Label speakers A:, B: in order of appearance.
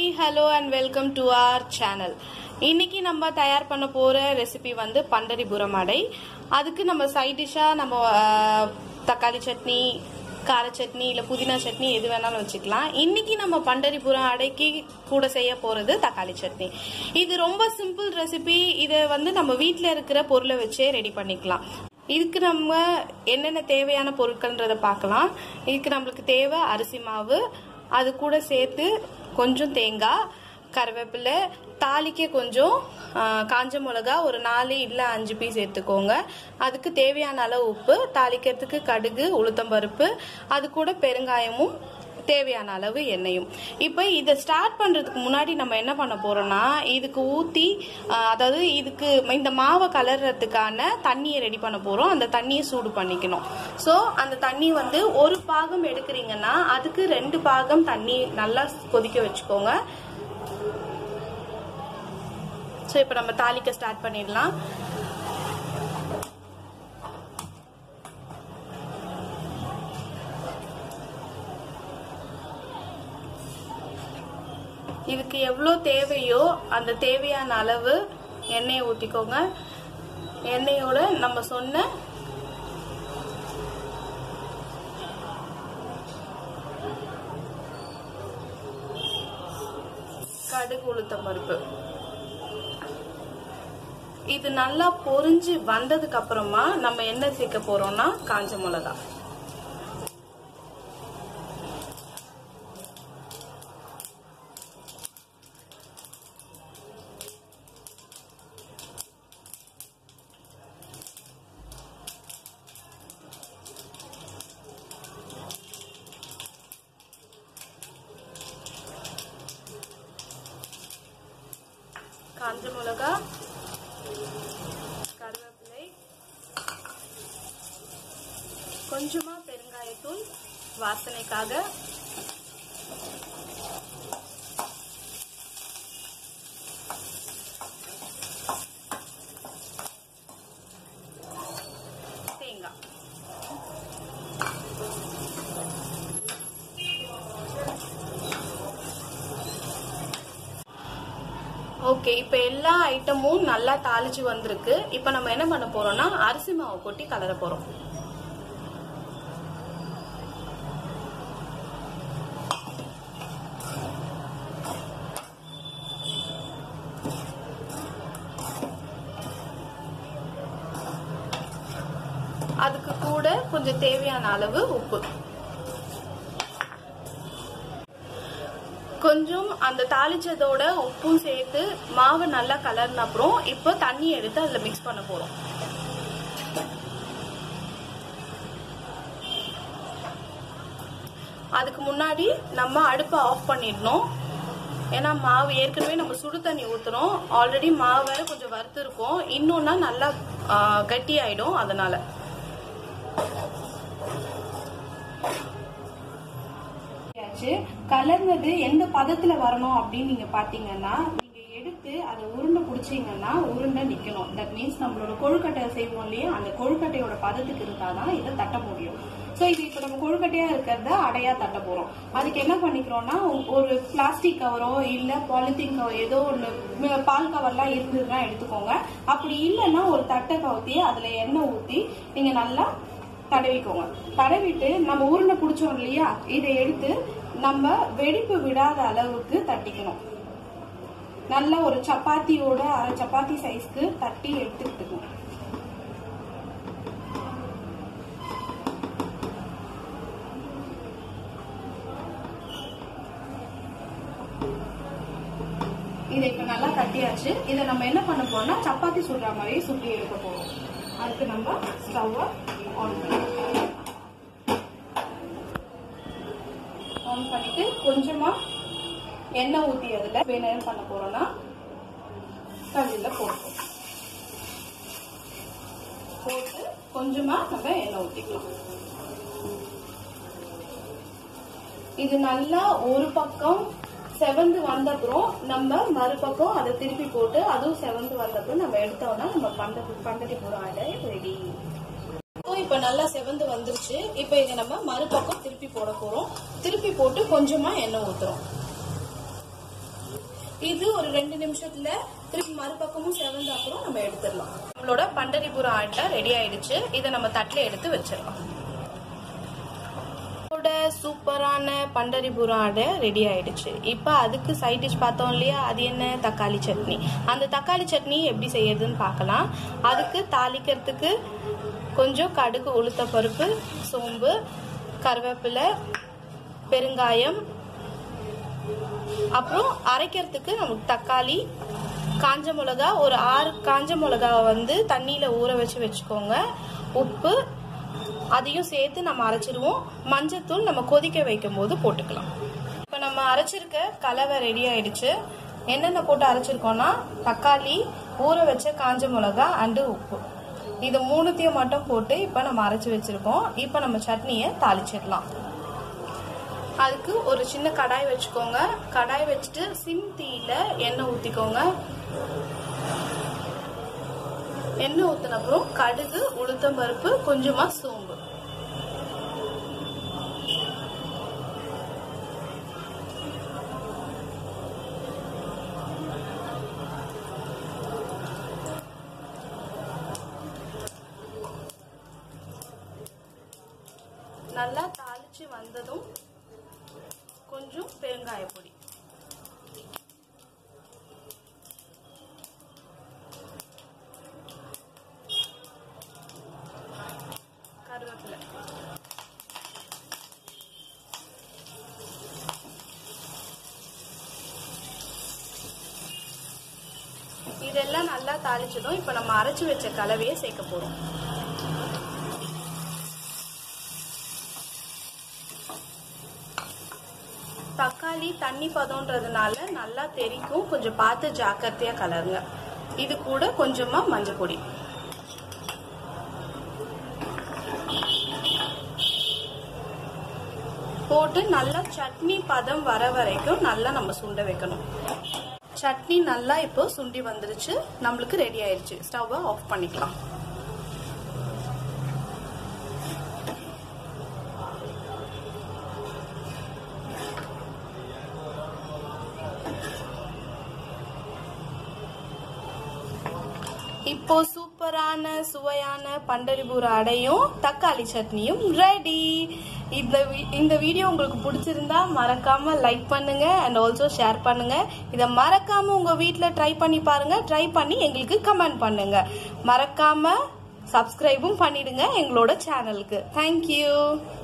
A: hello and welcome to our channel இன்னைக்கு நம்ம தயார் பண்ண போற ரெசிபி வந்து பண்டரிபுரம் அடை அதுக்கு நம்ம சைட் டிஷ்ஷாக நம்ம ஆஹ், தக்காளி சட்னி கார சட்னி இல்லை புதினா சட்னி எது வேணாலும் வச்சுக்கலாம் இன்னைக்கு நம்ம பண்டரிபுரம் அடைக்கு கூட செய்ய போறது தக்காளி சட்னி இது ரொம்ப சிம்பிள் ரெசிபி இதை வந்து நம்ம வீட்டில் இருக்கிற பொருளை வச்சே ரெடி பண்ணிக்கலாம் இதுக்கு நம்ம என்னென்ன தேவையான பொருட்கள்ன்றதை பார்க்கலாம் இதுக்கு நம்மளுக்கு தேவை அரிசி மாவு அது கூட சேர்த்து கொஞ்சம் தேங்காய் கருவேப்பிலை தாளிக்க கொஞ்சம் ஆ, காஞ்ச மிளகா ஒரு நாலு இல்லை அஞ்சு பீஸ் எடுத்துக்கோங்க அதுக்கு தேவையான அளவு உப்பு தாளிக்கிறதுக்கு கடுகு உளுத்தம்பருப்பு அது கூட பெருங்காயமும் தேவையான அளவு எண்ணெயும் இப்போ இதை ஸ்டார்ட் பண்ணுறதுக்கு முன்னாடி நம்ம என்ன பண்ண போறோம்னா இதுக்கு ஊற்றி அதாவது இதுக்கு இந்த மாவை கலர்றதுக்கான தண்ணியை ரெடி பண்ண போகிறோம் அந்த தண்ணியை சூடு பண்ணிக்கணும் ஸோ அந்த தண்ணி வந்து ஒரு பாகம் எடுக்கிறீங்கன்னா அதுக்கு ரெண்டு பாகம் தண்ணி நல்லா கொதிக்க வச்சுக்கோங்க ஸோ இப்போ நம்ம தாளிக்க ஸ்டார்ட் பண்ணிடலாம் இதுக்கு எவ்வளோ தேவையோ அந்த தேவையான அளவு எண்ணெயை ஊற்றிக்கோங்க எண்ணெயோட நம்ம சொன்ன கடுகு உளுத்தம் பருப்பு இது நல்லா பொரிஞ்சு வந்ததுக்கு அப்புறமா நம்ம என்ன சேர்க்க போறோம்னா காஞ்ச மிளகா காஞ்ச மிளகா கருவேப்பிலை கொஞ்சமா பெருங்காயத்தூள் வாசனைக்காக தேங்காய் ஓகே இப்போ எல்லா ஐட்டமும் நல்லா தாளிச்சு வந்திருக்கு இப்போ நம்ம என்ன பண்ண போறோம்னா அரிசி மாவு கொட்டி கலர போறோம் அதுக்கு கூட கொஞ்சம் தேவையான அளவு உப்பு கொஞ்சம் அந்த தாளிச்சதோட உப்பும் சேர்த்து மாவு நல்லா கலர்ன அப்புறம் இப்போ தண்ணி எடுத்து அதில் மிக்ஸ் பண்ண போறோம் அதுக்கு முன்னாடி நம்ம அடுப்பை ஆஃப் பண்ணிடணும் ஏன்னா மாவு ஏற்கனவே நம்ம சுடு தண்ணி ஊத்துறோம் ஆல்ரெடி மாவு வேற கொஞ்சம் வறுத்து இருக்கும் இன்னொன்னா நல்லா ஆ, கட்டி ஆயிடும் அதனால ஆச்சு கலர்னது எந்த பதத்துல வரணும் அப்படின்னு நீங்க பாத்தீங்கன்னா நீங்க எடுத்து அதை உருண்டை பிடிச்சீங்கன்னா உருண்டை நிக்கணும் தட் மீன்ஸ் நம்மளோட கொழுக்கட்டை செய்வோம் இல்லையா அந்த கொழுக்கட்டையோட பதத்துக்கு இருந்தாதான் இதை தட்ட முடியும் சோ இது இப்ப நம்ம கொழுக்கட்டையா இருக்கிறத அடையா தட்ட போறோம் அதுக்கு என்ன பண்ணிக்கிறோம்னா ஒரு பிளாஸ்டிக் கவரோ இல்ல பாலித்தீன் கவர் ஏதோ ஒண்ணு பால் கவர்லாம் இருந்ததுன்னா எடுத்துக்கோங்க அப்படி இல்லைன்னா ஒரு தட்டை கவுத்தி அதுல எண்ணெய் ஊத்தி நீங்க நல்லா தடவிக்கோங்க தடவிட்டு நம்ம உருண்டை பிடிச்சோம் இல்லையா இதை எடுத்து நம்ம வெடிப்பு விடாத அளவுக்கு தட்டிக்கணும் நல்ல ஒரு சப்பாத்தியோட அரை சப்பாத்தி சைஸ்க்கு தட்டி எடுத்துக்கிட்டுக்கணும் இதை இப்ப நல்லா தட்டியாச்சு இதை நம்ம என்ன பண்ண போறோம்னா சப்பாத்தி சுடுற மாதிரியே சுட்டி எடுக்க போறோம் அதுக்கு நம்ம ஸ்டவ்வை ஆன் பண்ணிக்கலாம் ஆன் பண்ணிட்டு கொஞ்சமா எண்ணெய் ஊத்தி அதுல வேணும் என்ன பண்ண போறோம்னா கல்லில போட்டோம் போட்டு கொஞ்சமா நம்ம எண்ணெய் ஊத்திக்கலாம் இது நல்லா ஒரு பக்கம் செவந்து வந்த அப்புறம் நம்ம மறுபக்கம் அதை திருப்பி போட்டு அதுவும் செவந்து வந்த அப்புறம் நம்ம எடுத்தோம்னா நம்ம பண்ட பண்டடி போற ஆடை ரெடி இப்போ இப்ப நல்லா செவந்து வந்துருச்சு இப்போ இதை நம்ம மறுபக்கம் திருப்பி போட போறோம் திருப்பி போட்டு கொஞ்சமா எண்ணெய் ஊத்துறோம் இது ஒரு ரெண்டு நிமிஷத்துல திருப்பி மறுபக்கமும் செவந்த அப்புறம் நம்ம எடுத்துடலாம் நம்மளோட பண்டரிபுரம் ஆட்டை ரெடி ஆயிடுச்சு இதை நம்ம தட்டில் எடுத்து வச்சிடலாம் நம்மளோட சூப்பரான பண்டரிபுரம் ஆடை ரெடி ஆயிடுச்சு இப்போ அதுக்கு சைட் டிஷ் பார்த்தோம் இல்லையா அது என்ன தக்காளி சட்னி அந்த தக்காளி சட்னி எப்படி செய்யறதுன்னு பார்க்கலாம் அதுக்கு தாளிக்கிறதுக்கு கொஞ்சம் கடுகு உளுத்த பருப்பு சோம்பு கருவேப்பிலை பெருங்காயம் அப்புறம் அரைக்கிறதுக்கு நமக்கு தக்காளி காஞ்ச மிளகா ஒரு ஆறு காஞ்ச மிளகாவை வந்து தண்ணியில் ஊற வச்சு வச்சுக்கோங்க உப்பு அதையும் சேர்த்து நம்ம அரைச்சிடுவோம் மஞ்சத்தூள் நம்ம கொதிக்க வைக்கும் போது போட்டுக்கலாம் இப்போ நம்ம அரைச்சிருக்க கலவை ரெடி ஆயிடுச்சு என்னென்ன போட்டு அரைச்சிருக்கோம்னா தக்காளி ஊற வச்ச காஞ்ச மிளகா அண்டு உப்பு இது மூணுத்தையும் மட்டும் போட்டு இப்போ நம்ம அரைச்சி வச்சிருக்கோம் இப்போ நம்ம சட்னியை தாளிச்சிடலாம் அதுக்கு ஒரு சின்ன கடாய் வச்சுக்கோங்க கடாய் வச்சுட்டு சிம் தீயில எண்ணெய் ஊற்றிக்கோங்க எண்ணெய் ஊற்றின அப்புறம் கடுகு உளுத்தம் பருப்பு கொஞ்சமா சோம்பு நல்லா தாளிச்சு வந்ததும் கொஞ்சம் பெருங்காய பொடி கருவேப்பிலை இதெல்லாம் நல்லா தாளிச்சதும் இப்ப நம்ம அரைச்சு வச்ச கலவையை சேர்க்க போறோம் தக்காளி தண்ணி பதம்ன்றதுனால நல்லா தெரிக்கும் கொஞ்சம் பார்த்து ஜாக்கிரதையா கலருங்க இது கூட கொஞ்சமா மஞ்சள் பொடி போட்டு நல்லா சட்னி பதம் வர வரைக்கும் நல்லா நம்ம சுண்ட வைக்கணும் சட்னி நல்லா இப்போ சுண்டி வந்துருச்சு நம்மளுக்கு ரெடி ஆயிருச்சு ஸ்டவ்வை ஆஃப் பண்ணிக்கலாம் இப்போ சூப்பரான சுவையான பண்டரிபூர் அடையும் தக்காளி சட்னியும் ரெடி இந்த வி- இந்த வீடியோ உங்களுக்கு பிடிச்சிருந்தா மறக்காம லைக் பண்ணுங்க அண்ட் ஆல்சோ ஷேர் பண்ணுங்க இதை மறக்காம உங்க வீட்டில் ட்ரை பண்ணி பாருங்க ட்ரை பண்ணி எங்களுக்கு கமெண்ட் பண்ணுங்க மறக்காம சப்ஸ்கிரைபும் பண்ணிடுங்க எங்களோட சேனலுக்கு தேங்க்யூ